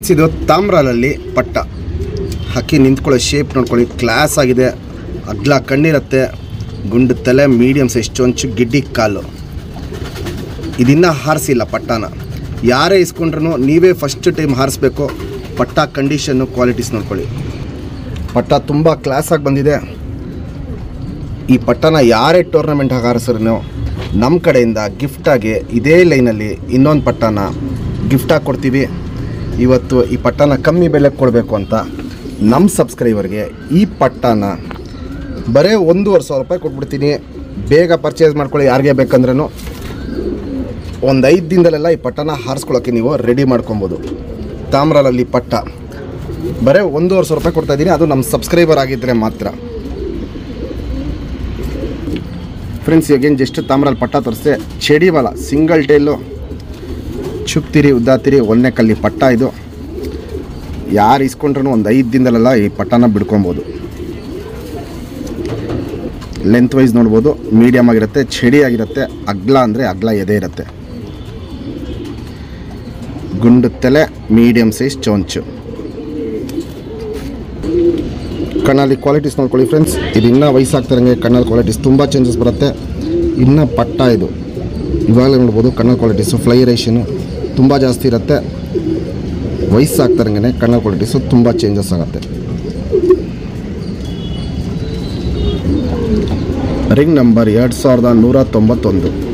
ಇದು ತಾಮ್ರಾಲಲ್ಲಿ ಪಟ್ಟ ಹಕ್ಕಿ ನಿಂತ್ಕೊಳ್ಳೋ ಶೇಪ್ ನೋಡ್ಕೊಳ್ಳಿ ಕ್ಲಾಸ್ ಆಗಿದೆ ಅಗ್ಲ ಕಣ್ಣಿರುತ್ತೆ ಗುಂಡು ತಲೆ ಮೀಡಿಯಮ್ ಸೈಜ್ ಚೊಂಚು ಗಿಡ್ಡಿ ಕಾಲು ಇದಿನ್ನೂ ಹಾರಿಸಿಲ್ಲ ಪಟ್ಟಾನ ಯಾರೇ ಇಸ್ಕೊಂಡ್ರು ನೀವೇ ಫಸ್ಟ್ ಟೈಮ್ ಹಾರಿಸ್ಬೇಕು ಪಟ್ಟ ಕಂಡೀಷನ್ನು ಕ್ವಾಲಿಟೀಸ್ ನೋಡ್ಕೊಳ್ಳಿ ಪಟ್ಟ ತುಂಬ ಕ್ಲಾಸಾಗಿ ಬಂದಿದೆ ಈ ಪಟ್ಟನ ಯಾರೇ ಟೂರ್ನಮೆಂಟ್ ಹಾರಿಸ್ರು ನಮ್ಮ ಕಡೆಯಿಂದ ಗಿಫ್ಟಾಗಿ ಇದೇ ಲೈನಲ್ಲಿ ಇನ್ನೊಂದು ಪಟ್ಟನ ಗಿಫ್ಟಾಗಿ ಕೊಡ್ತೀವಿ ಇವತ್ತು ಈ ಪಟ್ಟನ ಕಮ್ಮಿ ಬೆಲೆಗೆ ಕೊಡಬೇಕು ಅಂತ ನಮ್ಮ ಸಬ್ಸ್ಕ್ರೈಬರ್ಗೆ ಈ ಪಟ್ಟನ ಬರೀ ಒಂದೂವರೆ ಸಾವಿರ ರೂಪಾಯಿ ಕೊಟ್ಬಿಡ್ತೀನಿ ಬೇಗ ಪರ್ಚೇಸ್ ಮಾಡ್ಕೊಳ್ಳಿ ಯಾರಿಗೆ ಬೇಕಂದ್ರೂ ಒಂದು ಐದು ದಿನದಲ್ಲೆಲ್ಲ ಈ ಪಟ್ಟನ ಹಾರಿಸ್ಕೊಳ್ಳೋಕ್ಕೆ ನೀವು ರೆಡಿ ಮಾಡ್ಕೊಬೋದು ತಾಮ್ರಲ್ಲಿ ಪಟ್ಟ ಬರೀ ಒಂದೂವರೆ ಸಾವಿರ ರೂಪಾಯಿ ಕೊಡ್ತಾ ಇದ್ದೀನಿ ಅದು ನಮ್ಮ ಸಬ್ಸ್ಕ್ರೈಬರ್ ಆಗಿದ್ದರೆ ಮಾತ್ರ ಫ್ರೆಂಡ್ಸ್ ಈಗೇನು ಜಸ್ಟ್ ತಾಮ್ರಲ್ಲಿ ಪಟ್ಟ ತೋರಿಸ್ತೆ ಚೆಡಿವಲ ಸಿಂಗಲ್ ಟೇಲು ಚುಪ್ತಿರಿ ಉದ್ದಾತಿರಿ ಒಂದನೇ ಕಲ್ಲಿ ಪಟ್ಟ ಇದು ಯಾರು ಇಸ್ಕೊಂಡ್ರೂ ಒಂದು ಐದು ದಿನದಲ್ಲೆಲ್ಲ ಈ ಪಟ್ಟನ ಬಿಡ್ಕೊಬೋದು ಲೆಂತ್ ವೈಸ್ ನೋಡ್ಬೋದು ಮೀಡಿಯಮ್ ಆಗಿರುತ್ತೆ ಚಡಿ ಆಗಿರುತ್ತೆ ಅಗ್ಲ ಅಂದರೆ ಅಗ್ಲ ಎದೆ ಇರುತ್ತೆ ಗುಂಡು ತಲೆ ಮೀಡಿಯಮ್ ಸೈಜ್ ಚೊಂಚು ಕಣ್ಣಲ್ಲಿ ಕ್ವಾಲಿಟೀಸ್ ನೋಡ್ಕೊಳ್ಳಿ ಫ್ರೆಂಡ್ಸ್ ಇದು ಇನ್ನೂ ವಯಸ್ಸಾಗ್ತಿರಂಗೆ ಕಣ್ಣಲ್ಲಿ ಕ್ವಾಲಿಟೀಸ್ ತುಂಬ ಚೇಂಜಸ್ ಬರುತ್ತೆ ಇನ್ನು ಪಟ್ಟ ಇದು ಇವಾಗಲೇ ನೋಡ್ಬೋದು ಕಣ್ಣಲ್ಲಿ ಕ್ವಾಲಿಟೀಸು ಫ್ಲೈ ರೇಷನು ತುಂಬ ಜಾಸ್ತಿ ಇರುತ್ತೆ ವಯಸ್ಸಾಗ್ತಿರಂಗೆ ಕಣ್ಣಲ್ಲಿ ಕ್ವಾಲಿಟೀಸು ತುಂಬ ಚೇಂಜಸ್ ಆಗುತ್ತೆ ರಿಂಗ್ ನಂಬರ್ ಎರಡು ಸಾವಿರದ ನೂರ ತೊಂಬತ್ತೊಂದು